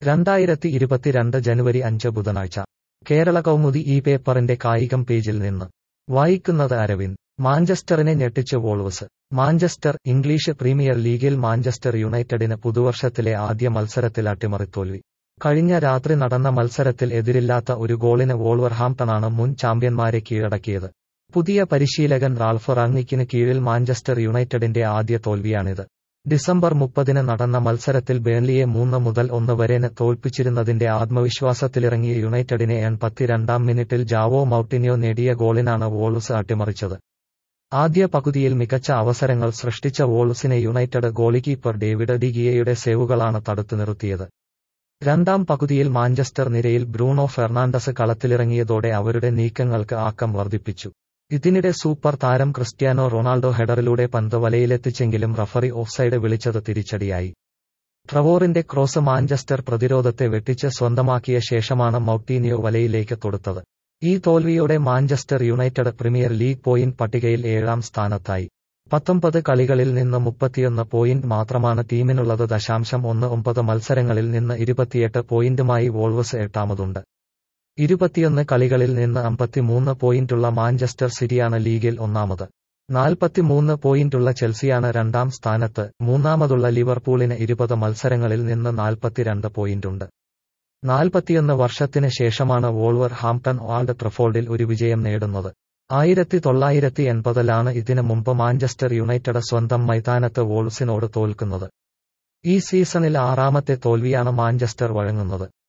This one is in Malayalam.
രണ്ടായിരത്തി ഇരുപത്തിരണ്ട് ജനുവരി അഞ്ച് ബുധനാഴ്ച കേരള കൗമുദി ഈ പേപ്പറിന്റെ കായികം പേജിൽ നിന്ന് വായിക്കുന്നത് അരവിന്ദ് മാഞ്ചസ്റ്ററിനെ ഞെട്ടിച്ച് വോൾവസ് മാഞ്ചസ്റ്റർ ഇംഗ്ലീഷ് പ്രീമിയർ ലീഗിൽ മാഞ്ചസ്റ്റർ യുണൈറ്റഡിന് പുതുവർഷത്തിലെ ആദ്യ മത്സരത്തിൽ അട്ടിമറിത്തോൽവി കഴിഞ്ഞ രാത്രി നടന്ന മത്സരത്തിൽ എതിരില്ലാത്ത ഒരു ഗോളിന് വോൾവർഹാംപ്ടണാണ് മുൻ ചാമ്പ്യന്മാരെ കീഴടക്കിയത് പുതിയ പരിശീലകൻ റാൾഫ് റാങ്നിക്കിന് കീഴിൽ മാഞ്ചസ്റ്റർ യുണൈറ്റഡിന്റെ ആദ്യ തോൽവിയാണിത് ഡിസംബർ മുപ്പതിന് നടന്ന മത്സരത്തിൽ ബേൺലിയെ മൂന്ന് മുതൽ ഒന്ന് വരെന് തോൽപ്പിച്ചിരുന്നതിന്റെ ആത്മവിശ്വാസത്തിലിറങ്ങിയ യുണൈറ്റഡിനെ എൺപത്തിരണ്ടാം മിനിറ്റിൽ ജാവോ മൌട്ടിനിയോ നേടിയ ഗോളിനാണ് വോൾവ്സ് അട്ടിമറിച്ചത് ആദ്യ പകുതിയിൽ മികച്ച അവസരങ്ങൾ സൃഷ്ടിച്ച വോൾവ്സിനെ യുണൈറ്റഡ് ഗോളികീപ്പർ ഡേവിഡ് ഡിഗിയയുടെ സേവുകളാണ് തടുത്തു നിർത്തിയത് രണ്ടാം പകുതിയിൽ മാഞ്ചസ്റ്റർ നിരയിൽ ബ്രൂണോ ഫെർണാണ്ടസ് കളത്തിലിറങ്ങിയതോടെ അവരുടെ നീക്കങ്ങൾക്ക് ആക്കം വർദ്ധിപ്പിച്ചു ഇതിനിടെ സൂപ്പർ താരം ക്രിസ്ത്യാനോ റൊണാൾഡോ ഹെഡറിലൂടെ പന്ത് വലയിലെത്തിച്ചെങ്കിലും റഫറി ഓഫ്സൈഡ് വിളിച്ചത് തിരിച്ചടിയായി ട്രവോറിന്റെ ക്രോസ് മാഞ്ചസ്റ്റർ പ്രതിരോധത്തെ വെട്ടിച്ച് സ്വന്തമാക്കിയ ശേഷമാണ് മൌട്ടീനിയോ വലയിലേക്ക് തൊടുത്തത് ഈ തോൽവിയോടെ Manchester United Premier League point പട്ടികയിൽ ഏഴാം സ്ഥാനത്തായി പത്തൊമ്പത് കളികളിൽ നിന്ന് മുപ്പത്തിയൊന്ന് പോയിന്റ് മാത്രമാണ് ടീമിനുള്ളത് ദശാംശം ഒന്ന് ഒമ്പത് മത്സരങ്ങളിൽ നിന്ന് ഇരുപത്തിയെട്ട് പോയിന്റുമായി വോൾവസ് എട്ടാമതുണ്ട് ഇരുപത്തിയൊന്ന് കളികളിൽ നിന്ന് അമ്പത്തിമൂന്ന് പോയിന്റുള്ള മാഞ്ചസ്റ്റർ സിറ്റിയാണ് ലീഗിൽ ഒന്നാമത് നാൽപ്പത്തിമൂന്ന് പോയിന്റുള്ള ചെൽസിയാണ് രണ്ടാം സ്ഥാനത്ത് മൂന്നാമതുള്ള ലിവർപൂളിന് ഇരുപത് മത്സരങ്ങളിൽ നിന്ന് നാൽപ്പത്തിരണ്ട് പോയിന്റുണ്ട് നാൽപ്പത്തിയൊന്ന് വർഷത്തിന് ശേഷമാണ് വോൾവർ ഹാംപ്ടൺ ഓൾഡ് ട്രഫോൾഡിൽ ഒരു വിജയം നേടുന്നത് ആയിരത്തി തൊള്ളായിരത്തി എൺപതിലാണ് ഇതിനു മുമ്പ് മാഞ്ചസ്റ്റർ യുണൈറ്റഡ് സ്വന്തം മൈതാനത്ത് വോൾസിനോട് തോൽക്കുന്നത് ഈ സീസണിൽ ആറാമത്തെ തോൽവിയാണ് മാഞ്ചസ്റ്റർ വഴങ്ങുന്നത്